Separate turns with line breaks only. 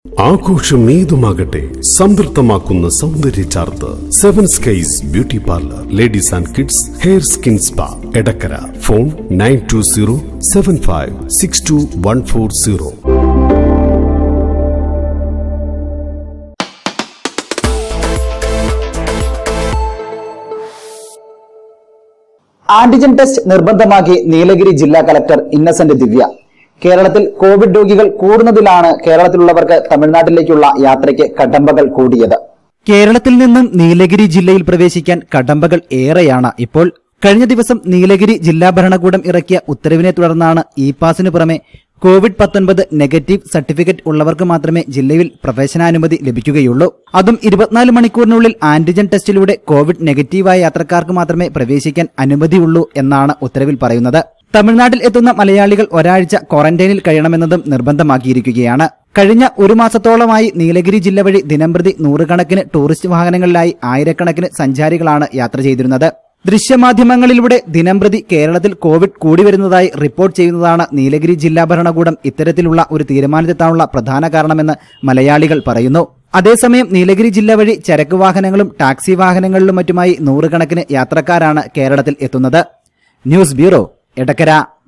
ആഘോഷം ഏതുമാകട്ടെ സംതൃപ്തമാക്കുന്ന സൗന്ദര്യ ചാർത്ത് seven skies beauty parlour ladies and kids hair skin spa Edakkara phone nine two zero seven five six two one four zero
antigen test നിർബന്ധമാക്കി നീലഗിരി ജില്ലാ collector Innocent ദിവ്യ കേരളത്തിൽ കോവിഡ് രോഗികൾ കൂടുന്നതിലാണ് കേരളത്തിലുള്ളവർക്ക് തമിഴ്നാട്ടിലേക്കുള്ള യാത്രയ്ക്ക് കടമ്പകൾ കൂടിയത്
കേരളത്തിൽ നിന്നും നീലഗിരി ജില്ലയിൽ പ്രവേശിക്കാൻ കടമ്പകൾ ഏറെയാണ് ഇപ്പോൾ കഴിഞ്ഞ ദിവസം നീലഗിരി ജില്ലാ ഭരണകൂടം ഇറക്കിയ ഉത്തരവിനെ തുടർന്നാണ് ഇ പാസിനു പുറമെ കോവിഡ് പത്തൊൻപത് നെഗറ്റീവ് സർട്ടിഫിക്കറ്റ് ഉള്ളവർക്ക് മാത്രമേ ജില്ലയിൽ പ്രവേശനാനുമതി ലഭിക്കുകയുള്ളൂ അതും ഇരുപത്തിനാല് മണിക്കൂറിനുള്ളിൽ ആന്റിജൻ ടെസ്റ്റിലൂടെ കോവിഡ് നെഗറ്റീവായ യാത്രക്കാർക്ക് മാത്രമേ പ്രവേശിക്കാൻ അനുമതിയുള്ളൂ എന്നാണ് ഉത്തരവിൽ പറയുന്നത് തമിഴ്നാട്ടിൽ എത്തുന്ന മലയാളികൾ ഒരാഴ്ച ക്വാറന്റൈനിൽ കഴിയണമെന്നതും നിർബന്ധമാക്കിയിരിക്കുകയാണ് കഴിഞ്ഞ ഒരു മാസത്തോളമായി നീലഗിരി ജില്ല വഴി ദിനംപ്രതി നൂറുകണക്കിന് ടൂറിസ്റ്റ് വാഹനങ്ങളിലായി ആയിരക്കണക്കിന് സഞ്ചാരികളാണ് യാത്ര ചെയ്തിരുന്നത് ദൃശ്യമാധ്യമങ്ങളിലൂടെ ദിനംപ്രതി കേരളത്തിൽ കോവിഡ് കൂടി വരുന്നതായി റിപ്പോർട്ട് ചെയ്യുന്നതാണ് നീലഗിരി ജില്ലാ ഭരണകൂടം ഇത്തരത്തിലുള്ള ഒരു തീരുമാനത്തെത്താനുള്ള പ്രധാന കാരണമെന്ന് മലയാളികൾ പറയുന്നു അതേസമയം നീലഗിരി ജില്ല വഴി ചരക്ക് വാഹനങ്ങളും ടാക്സി വാഹനങ്ങളിലും മറ്റുമായി നൂറുകണക്കിന് യാത്രക്കാരാണ് കേരളത്തിൽ എത്തുന്നത് ന്യൂസ് ബ്യൂറോ എടക്കര